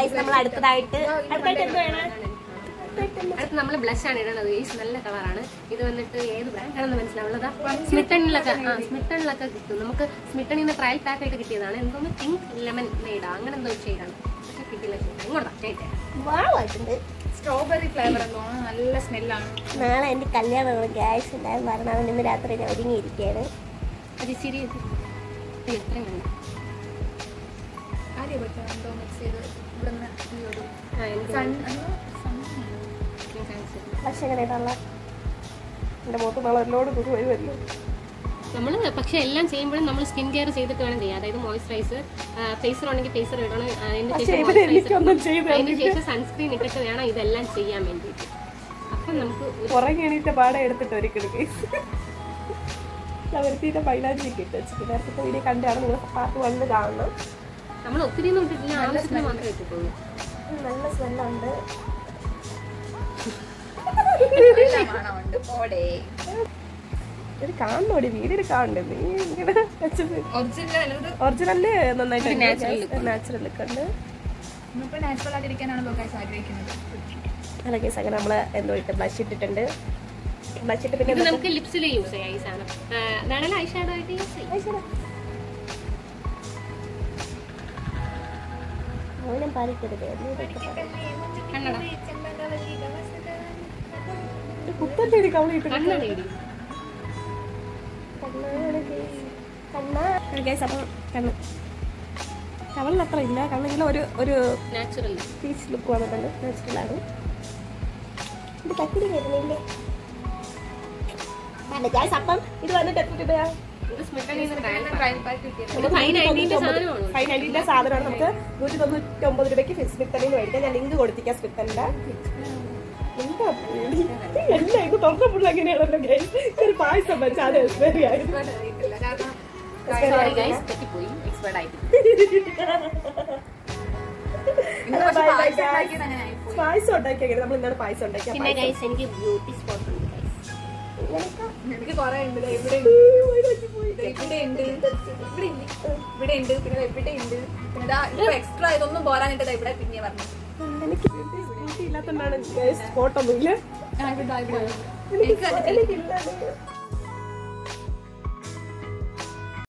Guys നമ്മൾ അടുത്തതായിട്ട് അടുത്തായിട്ട് എന്ത് വേണം അടുത്ത് നമ്മൾ ബ്ലഷ് ആണ് ഇടണത് ഈ നല്ല കളറാണ് ഇത് വന്നിട്ട് ഏത് ബ്രാൻഡാണെന്ന് മനസ്സിലാവുള്ളതാ സ്മിട്ടണിലൊക്കെ ആ സ്മിട്ടണിലൊക്കെ കിട്ടും നമുക്ക് സ്മിട്ടണിൽ നിന്ന് ട്രയൽ പാക്ക് ആയിട്ട് കിട്ടിയതാണ് എന്തോന്ന് പിങ്ക് ലെമൺ നെയ്ഡാ അങ്ങനെ എന്തോ ഷെയ്ഡാണ് പക്ഷെ കിട്ടില്ല ഇങ്ങോട്ടാ ചേട്ടാ വാവായിട്ടുണ്ട് സ്ട്രോബെറി ഫ്ലേവർ എന്ന് തോന്നുന്നു നല്ല സ്മെല്ലാണ് നാളെ എൻ്റെ കല്യാണമാണ് ഗ്യാസ് ഉണ്ടായിരുന്നു പറഞ്ഞാൽ അവൻ ഇന്ന് രാത്രി ഞാൻ ഒരുങ്ങിയിരിക്കുകയാണ് അത് ഇച്ചിരി ഇത് എത്രയും കണ്ട ആര്യ പറ്റാ എന്തോ മിക്സ് ചെയ്ത് ഇവിടുന്ന് ഈ ഒരു ആ എനിക്ക് സൺ എന്തോ sun ഞാൻ കാണിച്ചു തരാം. പക്ഷെ എങ്ങനെയായിട്ടുള്ള എൻ്റെ മുഖത്ത് നാളെ ഒരുപാട് കുരു വരുമല്ലോ നമ്മൾ പക്ഷെ എല്ലാം ചെയ്യുമ്പോഴും നമ്മൾ സ്കിൻ കെയർ ചെയ്തിട്ട് വേണം ചെയ്യാൻ അതായത് മോയ്സ്ചറൈസർ ഫേസർ ഉണ്ടെങ്കിൽ ഫേസർ ഇടണം അതിന് പക്ഷെ ശേഷം ഇവര് moisturizer എനിക്കൊന്നും ചെയ്ത് അതിന് ശേഷം സൺസ്ക്രീൻ ഇട്ടിട്ട് വേണം ഇതെല്ലാം ചെയ്യാൻ വേണ്ടിയിട്ട് അപ്പം നമുക്ക് ഒരു- ഉറങ്ങി എണീറ്റ പാടെ എടുത്തിട്ട് ഒരിക്കലും വരുത്തിയിട്ട് മൈലാഞ്ചി ഇട്ട് വെച്ചിട്ട് നേരത്തെ വീഡിയോ കണ്ടാണ് നിങ്ങൾ പാർട്ട് വന്ന് കാണണം നമ്മൾ ഒത്തിരി ഒന്നും ഇട്ടിട്ടില്ല ആവശ്യത്തിന് മാത്രമേ ഇട്ടിട്ടുള്ളൂ നല്ല സ്മെല്ലുണ്ട് നല്ല മണമുണ്ട് പോടേ ഇത് കാണണോടി വീഡിയോ കാണണ്ടേ നീ ഇങ്ങനെ വെച്ചത് ഒറിജിനൽ ഇത് ഒറിജിനല് നന്നായിട്ട് natural look. നാച്ചുറൽ ലുക്ക് ഉണ്ട് നമ്മളിപ്പോ നാച്ചുറൽ ആയിട്ടിരിക്കാനാണ് ലോകാശ് ആഗ്രഹിക്കുന്നത് അല്ല കേസ് അങ്ങനെ നമ്മള് എന്തോ ഇട്ട് ബ്ലഷ് ഇട്ടിട്ടുണ്ട് ബ്ലഷ് ഇട്ട് ഇത് പിന്നെ നമുക്ക് ലിപ്സിൽ യൂസ് ചെയ്യാം ഈ സാധനം വേണമെങ്കിൽ ഐ ഷാഡോ ആയിട്ട് യൂസ് ചെയ്യാം ഐശ്വര്യ. മൗനം പാലിക്കരുത് എന്ന് ഇതൊക്കെ പറയും. കണ്ണട ഒരു കുത്തന്റെ ഒരു കവള ഇട്ടിട്ട് കണ്ണട ഇടി കണ്ണാണ് guys. കണ്ണാ ഗൈസ് അപ്പം കണ്ണ് കവളിൽ അത്ര ഇല്ല കണ്ണെങ്കിലും ഒരു ഒരു നാച്ചുറൽ പീച്ച് ലുക്ക് വന്നിട്ടുണ്ട് നാച്ചുറലാണ് ഇത് കത്തിരി വരുന്നില്ലേ ഗൈസ് അപ്പം ഇത് വന്നിട്ട് എത്ര രൂപയാ ഇത് സ്മിട്ടണിൽ നിന്ന് ട്രയൽ ട്രയൽ പാക്ക് കിട്ടിയത് ഇത് ഫൈവ് നയൻറ്റീൻ്റെ സാധനമാണ് ഫൈവ് നയൻറ്റീൻ്റെ സാധനമാണ് നമുക്ക് നൂറ്റി തൊണ്ണൂറ്റി ഒമ്പത് രൂപയ്ക്ക് സ്മിത്തണിന് മേടിക്കാം ഞാൻ ലിങ്ക് കൊടുത്തിക്കാം സ്മിത്തണിന്റെ എന്താ പേടി? എല്ലാം ഇത് തുറന്നപ്പോൾ അങ്ങനെയാണല്ലോ ഗൈസ് ഒരു പായസം വെച്ചാൽ അത് എക്സ്പയറി ആയിരുന്നു അറിയത്തില്ല കാരണം സോറി ഗൈസ് തെറ്റിപ്പോയി എക്സ്പേർട്ട് ആയിട്ട് ഇന്ന് പക്ഷെ പായസം ഉണ്ടാക്കിയത് അങ്ങനെ ആയിപ്പോയി പായസം ഉണ്ടാക്കിയ നമ്മൾ ഇന്നാണ് പായസം ഉണ്ടാക്കിയ പിന്നെ ഗൈസ് എനിക്ക് ബ്യൂട്ടി സ്പോട്ട് ഉണ്ട് ഗൈസ് എനിക്ക് കുറെ ഉണ്ട് ദേ ഇവിടെ ഉണ്ട് ദേ ഇവിടെ ഉണ്ട് ഇവിടെ ഇല്ല ഇവിടെ ഉണ്ട് പിന്നെ ദേ ഇവിടെ ഉണ്ട് പിന്നെ ദാ ഇപ്പൊ എക്സ്ട്രാ ഇതൊന്നും പോരാനിട്ട് ദേ ഇവിടെ പിന്നെ പറഞ്ഞു എനിക്ക് ബ്യൂട്ടി ഇല്ലാത്തതുകൊണ്ടാണ് സ്പോട്ടൊന്നും ഇല്ല ആ ഇവിടെ ദാ ഇവിടെ എനിക്ക് എനിക്കില്ല